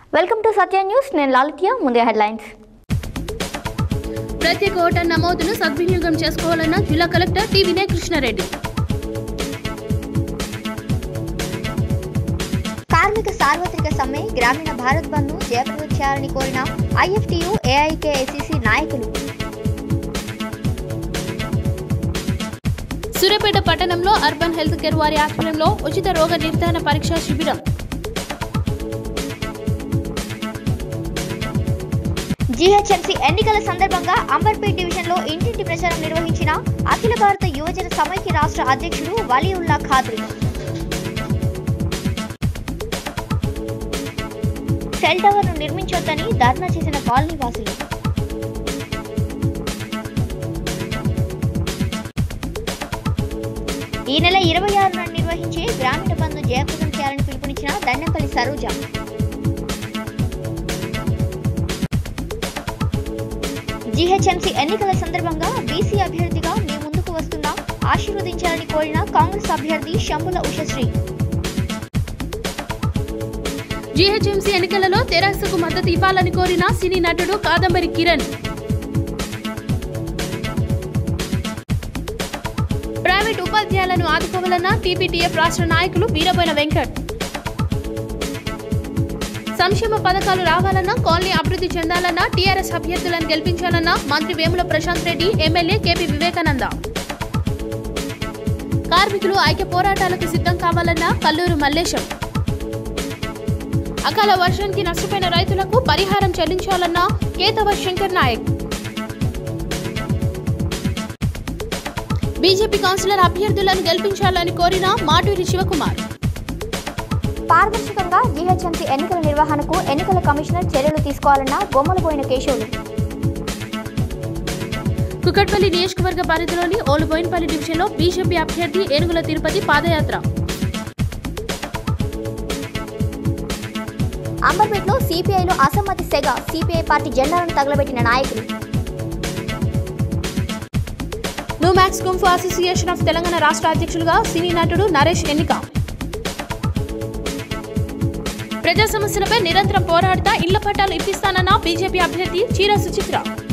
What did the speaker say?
welcome to Satya news నేను లాలిత్య ముందే headlines ప్రత్యేక ఓటర్ నమోదును సద్వినియోగం చేసుకోవాలన్న జిల్లా కలెక్టర్ టి వినయ్ కృష్ణారెడ్డి కార్మిక సార్వత్రిక సమ్మె గ్రామీణ భారత్ బంద్ ను జయప్రదం చేయాలని కోరిన ఐఎఫ్టియు ఏఐకేఐసిసి నాయకులు సూర్యాపేట పట్టణంలో అర్బన్ హెల్త్ కేర్ వారి ఆధ్వర్యంలో ఉచిత రోగ నిర్ధారణ పరీక్షా శిబిరం జీహెచ్ఎంసీ ఎన్నికల సందర్భంగా అంబర్పేట్ డివిజన్ లో ఇంటింటి ప్రచారం నిర్వహించిన అఖిల భారత యువజన సమైక్య రాష్ట్ర అధ్యక్షుడు వలీవుల్లా ఖాద్రి సెల్ టవర్ ను నిర్మించొద్దని ధర్నా చేసిన కాలనీ వాసులు ఈ నెల ఇరవై ఆరున నిర్వహించే గ్రామీణ బంద్ జయప్రదం చేయాలని పిలుపునిచ్చిన దండంపల్లి సరోజ జీహెచ్ఎంసీ ఎన్నికల సందర్భంగా బీసీ అభ్యర్థిగా మీ ముందుకు వస్తున్నా ఆశీర్వదించాలని కోరిన కాంగ్రెస్ అభ్యర్థి శంభుల ఉషశ్రీ జీహెచ్ఎంసీ ఎన్నికలలో తెరాసకు మద్దతు ఇవ్వాలని కోరిన సినీ నటుడు కాదంబరి కిరణ్ ప్రైవేట్ ఉపాధ్యాయులను ఆదుకోవాలన్న టీపీటీఎఫ్ రాష్ట్ర నాయకులు వీరబోయిన వెంకట్ సంక్షేమ పథకాలు రావాలన్నా కాలనీ అభివృద్ధి చెందాలన్నా టీఆర్ఎస్ అభ్యర్థులను గెలిపించాలన్నా మంత్రి వేముల ప్రశాంత్ రెడ్డి ఎమ్మెల్యే కేపీ వివేకానంద కార్మికులు ఐక్య పోరాటాలకు సిద్ధం కావాలన్న కల్లూరు మల్లేశం అకాల వర్షానికి నష్టపోయిన రైతులకు పరిహారం చెల్లించాలన్న కేతవ శంకర్ నాయక్ బీజేపీ కౌన్సిలర్ అభ్యర్థులను గెలిపించాలని కోరిన మాటూరి శివకుమార్ పారదర్శకంగా జీహెచ్ఎంసీ ఎన్నికల నిర్వహణకు ఎన్నికల కమిషనర్ చర్యలు తీసుకోవాలన్న బొమ్మలబోయిన కేశవులు కుకట్పల్లి నియోజకవర్గ పరిధిలోని ఓలుబోయినపల్లి డివిజన్లో బీజేపీ అభ్యర్థి ఏనుగుల తిరుపతి పాదయాత్ర అంబర్పేటలో సిపిఐలో అసమ్మతి సెగ సిపిఐ పార్టీ జెండాలను తగలబెట్టిన నాయకులు new max kung fu association of Telangana రాష్ట్ర అధ్యక్షులుగా సినీ నటుడు నరేష్ ఎన్నిక ప్రజా సమస్యలపై నిరంతరం పోరాడుతా ఇళ్ల పట్టాలు ఇప్పిస్తానన్న బీజేపీ అభ్యర్థి చీర సుచిత్ర